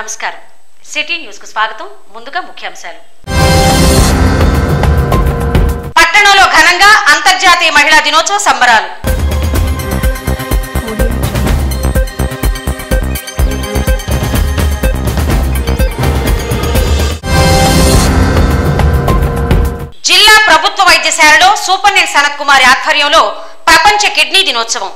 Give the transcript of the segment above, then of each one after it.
నమస్కారం city news కు స్వాగతం ముందుగా ముఖ్యాంశాలు పట్టణంలో ఘనంగా అంతర్జాతీయ మహిళా దినోత్సవ సంబరాలు జిల్లా ప్రభుత్వ వైద్యశాలలో సూపర్నెంట్ సనత్ కుమారి ఆధ్వర్యంలో ప్రపంచ కిడ్నీ దినోత్సవం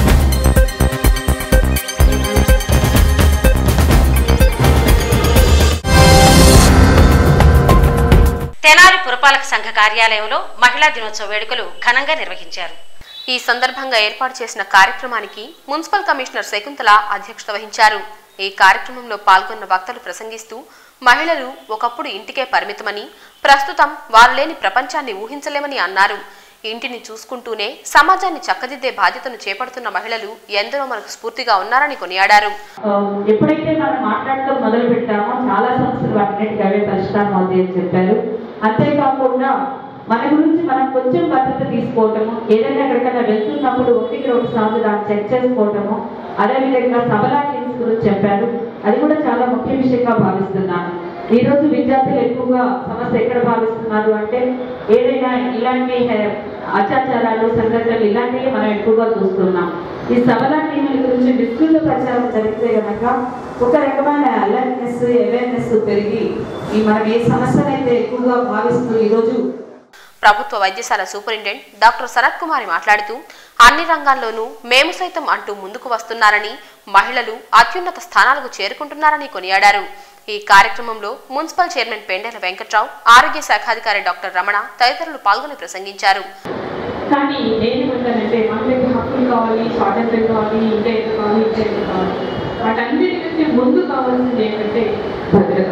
తెనాలి పురపాలక సంఘ కార్యాలయంలో మహిళా దినోత్సవ వేడుకలు ఘనంగా నిర్వహించారు ఈ సందర్భంగా ఏర్పాటు చేసిన కార్యక్రమానికి మున్సిపల్ కమిషనర్ శకుంతల అధ్యక్షత వహించారు ఈ కార్యక్రమంలో పాల్గొన్న వక్తలు ప్రసంగిస్తూ మహిళలు ఒకప్పుడు ఇంటికే పరిమితమని ప్రస్తుతం వారు లేని ప్రపంచాన్ని ఊహించలేమని అన్నారు ఇంటిని చూసుకుంటూనే సమాజాన్ని చక్కదిద్దే బాధ్యతను చేపడుతున్న మహిళలు ఎందరో మనకు స్ఫూర్తిగా ఉన్నారని కొనియాడారు ఆ, ఎప్పుడైతే మనం మాట్లాడటం మొదలు పెట్టామో చాలా సమస్యలు వాటిన్నిటికీ అవే పరిష్కారం అవుతాయి అని చెప్పారు అంతేకాకుండా మన గురించి మనం కొంచెం భద్రత తీసుకోవటము ఏదైనా ఎక్కడికైనా వెళ్తున్నప్పుడు ఒకటికి రెండు సార్లు దాన్ని చెక్ చేసుకోవటము అదేవిధంగా సబలా టీమ్స్ గురించి చెప్పారు అది కూడా చాలా ముఖ్య విషయంగా భావిస్తున్నాను ఈ రోజు విద్యార్థులు ఎక్కువగా సమస్య ఎక్కడ భావిస్తున్నారు అంటే ఏదైనా ఇలాంటి హె- అత్యాచారాలు సంఘటనలు ఇలాంటివి మనం ఎక్కువగా చూస్తున్నాం ఈ సబలా టీముల గురించి విస్తృత ప్రచారం జరిగితే కనుక ఒక రకమైన అలర్ట్నెస్ అవేర్నెస్ పెరిగి ఈ మనం ఏ సమస్యనైతే ఎక్కువగా భావిస్తూ ఈరోజు ప్రభుత్వ వైద్యశాల సూపరింటెండెంట్ డాక్టర్ సనత్ కుమారి మాట్లాడుతూ అన్ని రంగాల్లోనూ మేము సైతం అంటూ ముందుకు వస్తున్నారని మహిళలు అత్యున్నత స్థానాలకు చేరుకుంటున్నారని కొనియాడారు ఈ కార్యక్రమంలో మున్సిపల్ చైర్మన్ పెండెల వెంకట్రావు ఆరోగ్య శాఖాధికారి డాక్టర్ రమణ తదితరులు పాల్గొని ప్రసంగించారు కానీ నేను ఏమంటానంటే మనకి హక్కులు కావాలి స్వాతంత్రం కావాలి ఇంకా ఏదో కావాలి ఇంకా ఏదో కావాలి వాటన్నిటికంటే ముందు కావాల్సింది ఏంటంటే భద్రత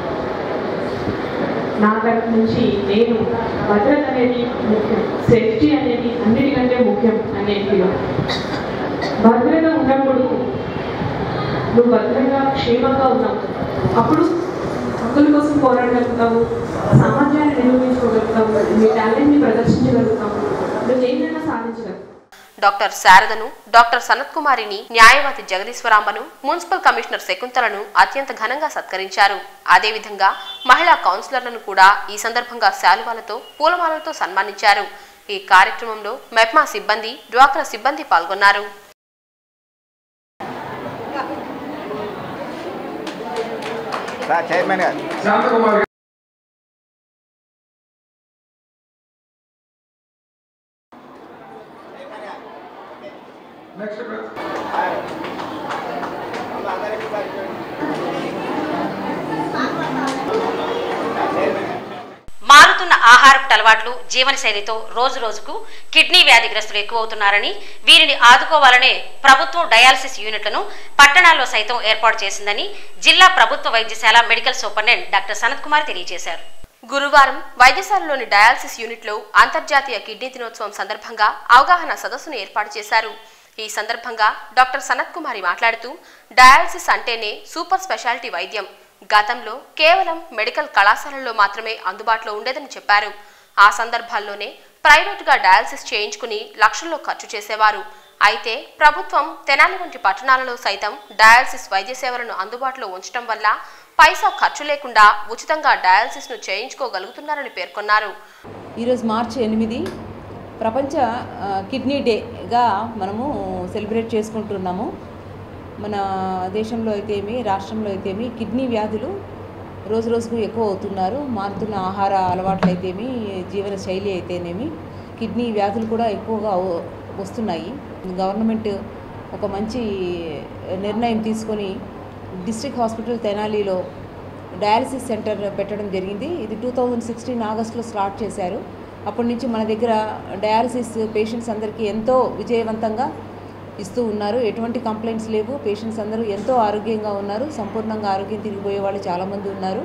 నా తరఫు నుంచి నేను భద్రత అనేది ముఖ్యం సేఫ్టీ అనేది అన్నిటికంటే ముఖ్యం అనే ఫీల్ భద్రత ఉన్నప్పుడు నువ్వు భద్రంగా క్షేమంగా ఉన్నావు అప్పుడు హక్కుల కోసం పోరాడగలుగుతావు సమాజాన్ని నిరూపించుకోగలుగుతావు నీ టాలెంట్ని ప్రదర్శించగలుగుతావు నువ్వు దేన్నైనా సాధించగలుగుతావు డాక్టర్ శారదను డాక్టర్ సనత్ కుమారిని న్యాయవాది జగదీశ్వరాంబను మున్సిపల్ కమిషనర్ శకుంతలను అత్యంత ఘనంగా సత్కరించారు అదేవిధంగా మహిళా కౌన్సిలర్లను కూడా ఈ సందర్భంగా శాలువాలతో పూలమాలలతో సన్మానించారు ఈ కార్యక్రమంలో మెప్మా సిబ్బంది డ్వాక్రా సిబ్బంది పాల్గొన్నారు సార్ చైర్మన్ గారు శాంతకుమార్ గారు నెక్స్ట్ మారుతున్న ఆహారపు అలవాట్లు జీవనశైలితో రోజు రోజుకు కిడ్నీ వ్యాధిగ్రస్తులు ఎక్కువవుతున్నారని వీరిని ఆదుకోవాలనే ప్రభుత్వం డయాలసిస్ యూనిట్లను పట్టణాల్లో సైతం ఏర్పాటు చేసిందని జిల్లా ప్రభుత్వ వైద్యశాల medical superintendent doctor Sanath Kumar తెలియజేశారు గురువారం వైద్యశాలలోని డయాలసిస్ యూనిట్లో అంతర్జాతీయ కిడ్నీ దినోత్సవం సందర్భంగా అవగాహన సదస్సును ఏర్పాటు చేశారు ఈ సందర్భంగా డాక్టర్ సనత్ కుమారి మాట్లాడుతూ డయాలసిస్ అంటేనే సూపర్ స్పెషాలిటీ వైద్యం గతంలో కేవలం మెడికల్ కళాశాలల్లో మాత్రమే అందుబాటులో ఉండేదని చెప్పారు ఆ సందర్భాల్లోనే ప్రైవేటుగా డయాలసిస్ చేయించుకుని లక్షల్లో ఖర్చు చేసేవారు అయితే ప్రభుత్వం తెనాలి వంటి పట్టణాలలో సైతం డయాలసిస్ వైద్య సేవలను అందుబాటులో ఉంచడం వల్ల పైసా ఖర్చు లేకుండా ఉచితంగా డయాలసిస్ ను చేయించుకోగలుగుతున్నారని పేర్కొన్నారు ఈరోజు మార్చి ఎనిమిది ప్రపంచ ఆ, కిడ్నీ డేగా మనము సెలబ్రేట్ చేసుకుంటున్నాము మన దేశంలో అయితేమి రాష్ట్రంలో అయితేమి కిడ్నీ వ్యాధులు రోజు రోజుకు ఎక్కువ అవుతున్నారు మారుతున్న ఆహార అలవాట్లు అయితేమి జీవన శైలి అయితేనేమి కిడ్నీ వ్యాధులు కూడా ఎక్కువగా వ- వస్తున్నాయి గవర్నమెంట్ ఒక మంచి నిర్ణయం తీసుకొని డిస్ట్రిక్ట్ హాస్పిటల్ తెనాలిలో డయాలసిస్ సెంటర్ పెట్టడం జరిగింది ఇది టూ థౌజండ్ సిక్స్టీన్ ఆగస్టులో స్టార్ట్ చేశారు అప్పటి నుంచి మన దగ్గర డయాలసిస్ పేషెంట్స్ అందరికీ ఎంతో విజయవంతంగా ఇస్తూ ఉన్నారు ఎటువంటి కంప్లైంట్స్ లేవు పేషెంట్స్ అందరూ ఎంతో ఆరోగ్యంగా ఉన్నారు సంపూర్ణంగా ఆరోగ్యం తిరిగిపోయే వాళ్ళు చాలామంది ఉన్నారు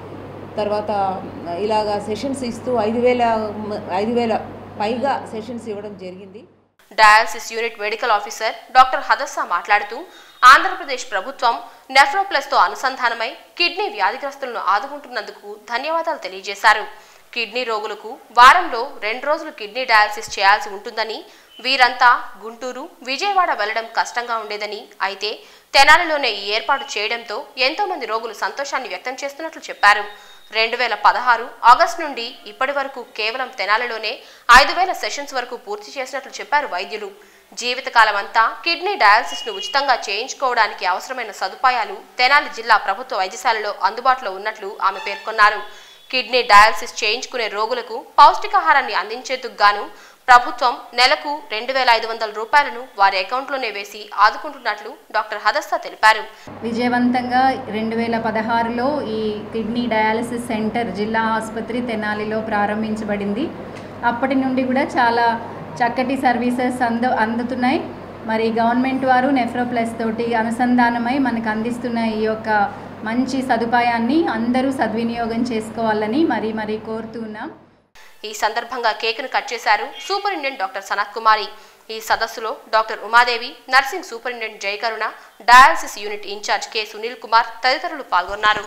తర్వాత ఇలాగా సెషన్స్ ఇస్తూ ఐదు వేల ఐదు వేల పైగా సెషన్స్ ఇవ్వడం జరిగింది dialysis unit medical officer doctor Hadassa మాట్లాడుతూ ఆంధ్రప్రదేశ్ ప్రభుత్వం నెఫ్రోప్లస్ తో అనుసంధానమై కిడ్నీ వ్యాధిగ్రస్తులను ఆదుకుంటున్నందుకు ధన్యవాదాలు తెలియజేశారు కిడ్నీ రోగులకు వారంలో రెండు రోజులు కిడ్నీ డయాలసిస్ చేయాల్సి ఉంటుందని వీరంతా గుంటూరు విజయవాడ వెళ్లడం కష్టంగా ఉండేదని అయితే తెనాలిలోనే ఈ ఏర్పాటు చేయడంతో ఎంతో మంది రోగులు సంతోషాన్ని వ్యక్తం చేస్తున్నట్లు చెప్పారు రెండు వేల పదహారు ఆగస్టు నుండి ఇప్పటి వరకు కేవలం తెనాలిలోనే ఐదు వేల సెషన్స్ వరకు పూర్తి చేసినట్లు చెప్పారు వైద్యులు జీవితకాలం అంతా కిడ్నీ డయాలసిస్ ను ఉచితంగా చేయించుకోవడానికి అవసరమైన సదుపాయాలు తెనాలి జిల్లా ప్రభుత్వ వైద్యశాలలో అందుబాటులో ఉన్నట్లు ఆమె పేర్కొన్నారు కిడ్నీ డయాలసిస్ చేయించుకునే రోగులకు పౌష్టికాహారాన్ని అందించేందుకు గాను ప్రభుత్వం నెలకు రెండు వేల ఐదు వందల రూపాయలను వారి అకౌంట్లోనే వేసి ఆదుకుంటున్నట్లు డాక్టర్ హదస్తా తెలిపారు విజయవంతంగా రెండు వేల పదహారులో ఈ కిడ్నీ డయాలసిస్ సెంటర్ జిల్లా ఆసుపత్రి తెనాలిలో ప్రారంభించబడింది అప్పటి నుండి కూడా చాలా చక్కటి సర్వీసెస్ అంద అందుతున్నాయి మరి గవర్నమెంట్ వారు నెఫ్రో ప్లస్ తోటి అనుసంధానమై మనకు అందిస్తున్న ఈ యొక్క మంచి సదుపాయాన్ని అందరూ సద్వినియోగం చేసుకోవాలని మరీ మరీ కోరుతున్నాం ఈ సందర్భంగా కేకును కట్ చేశారు సూపరింటెండెంట్ డాక్టర్ సనత్ కుమారి ఈ సదస్సులో doctor Umadevi nursing superintendent Jayakaruna dialysis unit incharge K Sunil Kumar తదితరులు పాల్గొన్నారు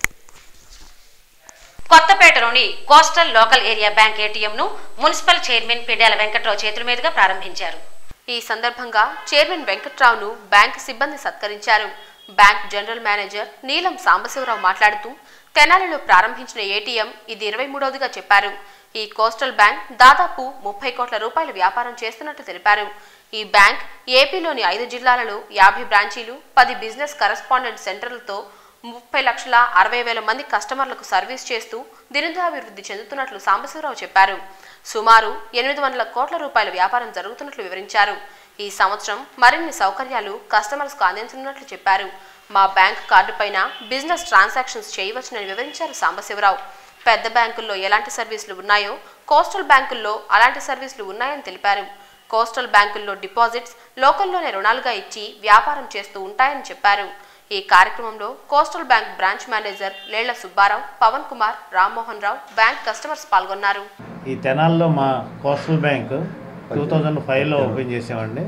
కొత్తపేటలోని కోస్టల్ లోకల్ ఏరియా బ్యాంక్ ఏటీఎంను మున్సిపల్ చైర్మన్ పిడ్యాల వెంకట్రావు చేతుల మీదుగా ప్రారంభించారు ఈ సందర్భంగా చైర్మన్ వెంకట్రావును బ్యాంక్ సిబ్బంది సత్కరించారు బ్యాంక్ జనరల్ మేనేజర్ నీలం సాంబశివరావు మాట్లాడుతూ తెనాలిలో ప్రారంభించిన ఏటీఎం ఇది ఇరవై మూడవదిగా చెప్పారు ఈ కోస్టల్ బ్యాంక్ దాదాపు ముప్పై కోట్ల రూపాయల వ్యాపారం చేస్తున్నట్టు తెలిపారు ఈ బ్యాంక్ ఏపీలోని ఐదు జిల్లాలలో యాభై బ్రాంచీలు పది బిజినెస్ కరెస్పాండెంట్ సెంటర్లతో ముప్పై లక్షల అరవై వేల మంది కస్టమర్లకు సర్వీస్ చేస్తూ దినదాభివృద్ధి చెందుతున్నట్లు సాంబశివరావు చెప్పారు సుమారు ఎనిమిది వందల కోట్ల రూపాయల వ్యాపారం జరుగుతున్నట్లు వివరించారు ఈ సంవత్సరం మరిన్ని సౌకర్యాలు కస్టమర్స్కు అందించనున్నట్లు చెప్పారు మా బ్యాంక్ కార్డు పైన బిజినెస్ ట్రాన్సాక్షన్స్ చేయవచ్చునని వివరించారు సాంబశివరావు పెద్ద బ్యాంకుల్లో ఎలాంటి సర్వీసులు ఉన్నాయో కోస్టల్ బ్యాంకుల్లో అలాంటి సర్వీసులు ఉన్నాయని తెలిపారు కోస్టల్ బ్యాంకుల్లో డిపాజిట్స్ లోకల్లోనే రుణాలుగా ఇచ్చి వ్యాపారం చేస్తూ ఉంటాయని చెప్పారు ఈ కార్యక్రమంలో coastal bank branch manager Lella Subbarao Pawan Kumar Rammohan Rao bank customers పాల్గొన్నారు ఈ తెనాల్లో మా కోస్టల్ బ్యాంక్ టూ థౌజండ్ ఫైవ్లో ఓపెన్ చేసామండి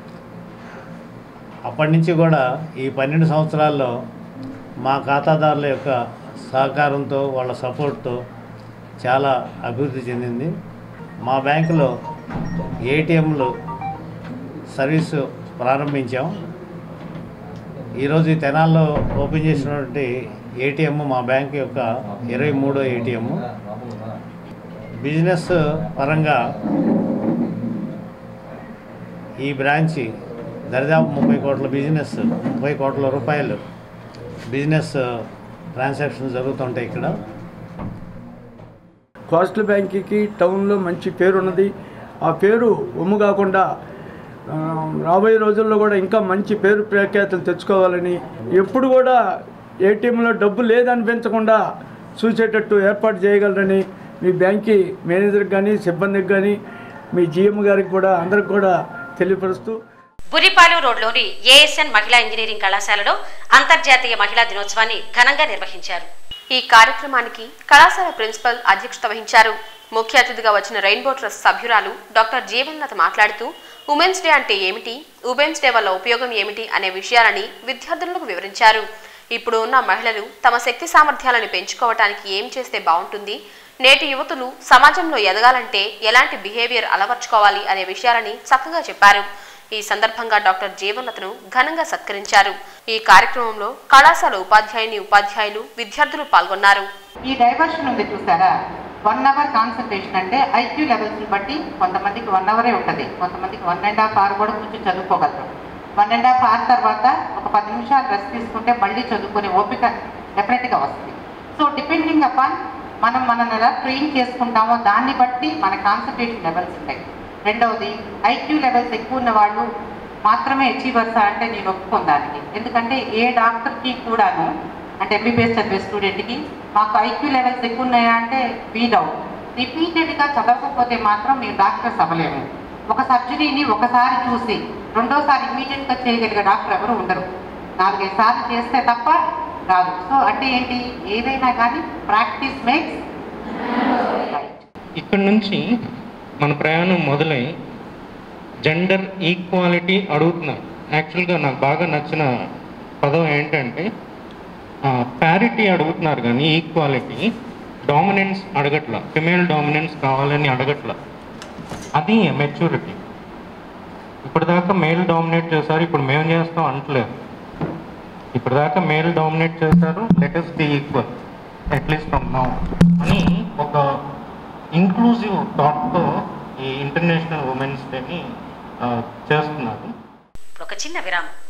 అప్పటి నుంచి కూడా ఈ పన్నెండు సంవత్సరాల్లో మా ఖాతాదారుల యొక్క సహకారంతో వాళ్ళ సపోర్ట్తో చాలా అభివృద్ధి చెందింది మా బ్యాంకులో ఏటీఎంలు సర్వీసు ప్రారంభించాం ఈరోజు ఈ తెనాల్లో ఓపెన్ చేసినటువంటి ఏటీఎం మా బ్యాంక్ యొక్క ఇరవై మూడో ఏటీఎం బిజినెస్ పరంగా ఈ బ్రాంచి దరిదాపు ముప్పై కోట్ల బిజినెస్ ముప్పై కోట్ల రూపాయలు బిజినెస్ ట్రాన్సాక్షన్ జరుగుతుంటాయి ఇక్కడ కోస్టల్ బ్యాంక్కి టౌన్లో మంచి పేరు ఉన్నది ఆ పేరు ఉమ్ము కాకుండా ఆ, రాబోయే రోజుల్లో కూడా ఇంకా మంచి పేరు ప్రఖ్యాతులు తెచ్చుకోవాలని ఎప్పుడు కూడా ఏటీఎంలో డబ్బు లేదనిపించకుండా చూసేటట్టు ఏర్పాటు చేయగలరని మీ బ్యాంకి మేనేజర్కి కానీ సిబ్బందికి కానీ మీ జిఎం గారికి కూడా అందరికి కూడా తెలియపరుస్తూ బురిపాలెం రోడ్లోని ఏఎస్ఎన్ మహిళా ఇంజనీరింగ్ కళాశాలలో అంతర్జాతీయ మహిళా దినోత్సవాన్ని ఘనంగా నిర్వహించారు ఈ కార్యక్రమానికి కళాశాల ప్రిన్సిపల్ అధ్యక్షత వహించారు ముఖ్య అతిథిగా వచ్చిన రెయిన్బో ట్రస్ట్ సభ్యురాలు డాక్టర్ జీవన్లత మాట్లాడుతూ ఉమెన్స్ డే అంటే ఏమిటి ఉమెన్స్ డే వల్ల ఉపయోగం ఏమిటి అనే విషయాలని విద్యార్థులకు వివరించారు ఇప్పుడు ఉన్న మహిళలు తమ శక్తి సామర్థ్యాలను పెంచుకోవటానికి ఏం చేస్తే బాగుంటుంది నేటి యువతులు సమాజంలో ఎదగాలంటే ఎలాంటి బిహేవియర్ అలవర్చుకోవాలి అనే విషయాలని చక్కగా చెప్పారు ఈ సందర్భంగా డాక్టర్ జీవన్లతను ఘనంగా సత్కరించారు ఈ కార్యక్రమంలో కళాశాల ఉపాధ్యాయుని ఉపాధ్యాయులు విద్యార్థులు పాల్గొన్నారు ఈ డైవర్షన్ ఉంది చూసారా వన్ అవర్ కాన్సన్ట్రేషన్ అంటే ఐక్యూ లెవెల్స్ని బట్టి కొంతమందికి వన్ అవరే ఉంటుంది కొంతమందికి వన్ అండ్ హాఫ్ అవర్ కూడా కొంచెం చదువుకోగలరు వన్ అండ్ హాఫ్ అవర్ తర్వాత ఒక పది నిమిషాలు రెస్ట్ తీసుకుంటే మళ్ళీ చదువుకునే ఓపిక డెఫినెట్గా వస్తుంది సో డిపెండింగ్ అపాన్ మనం మనల్ని ఎలా ట్రైన్ చేసుకుంటామో దాన్ని బట్టి మన కాన్సన్ట్రేషన్ లెవెల్స్ ఉంటాయి రెండవది ఐక్యూ లెవెల్స్ ఎక్కువ ఉన్న వాళ్ళు మాత్రమే అచీవర్సా అంటే నేను ఒప్పుకోను దానికి ఎందుకంటే ఏ డాక్టర్కి కూడాను అంటే ఎంబీబీఎస్ చదివే స్టూడెంట్కి మాకు ఐక్యూ లెవెల్స్ ఎక్కువ ఉన్నాయా అంటే వీ డౌట్ రిపీటెడ్గా చదవకపోతే మాత్రం మీరు డాక్టర్స్ అవ్వలేము ఒక సర్జరీని ఒకసారి చూసి రెండోసారి ఇమీడియట్గా చేయగలిగే డాక్టర్ ఎవరు ఉండరు నాలుగైదు సార్లు చేస్తే తప్ప రాదు సో అంటే ఏంటి ఏదైనా కానీ ప్రాక్టీస్ మేక్స్ ఇక్కడ నుంచి మన ప్రయాణం మొదలై జెండర్ ఈక్వాలిటీ అడుగుతున్నారు యాక్చువల్గా నాకు బాగా నచ్చిన పదం ఏంటంటే ప్యారిటీ అడుగుతున్నారు కానీ ఈక్వాలిటీ డామినెన్స్ అడగట్ల ఫిమేల్ డామినెన్స్ కావాలని అడగట్ల అది మెచ్యూరిటీ ఇప్పటిదాకా మేల్ డామినేట్ చేశారు ఇప్పుడు మేము చేస్తాం అంటలేదు ఇప్పటిదాకా మేల్ డామినేట్ చేశారు let's be equal at least from now అని ఒక ఇంక్లూజివ్ థాట్తో ఈ ఇంటర్నేషనల్ ఉమెన్స్ డేని చేస్తున్నారు ఒక చిన్న విరామం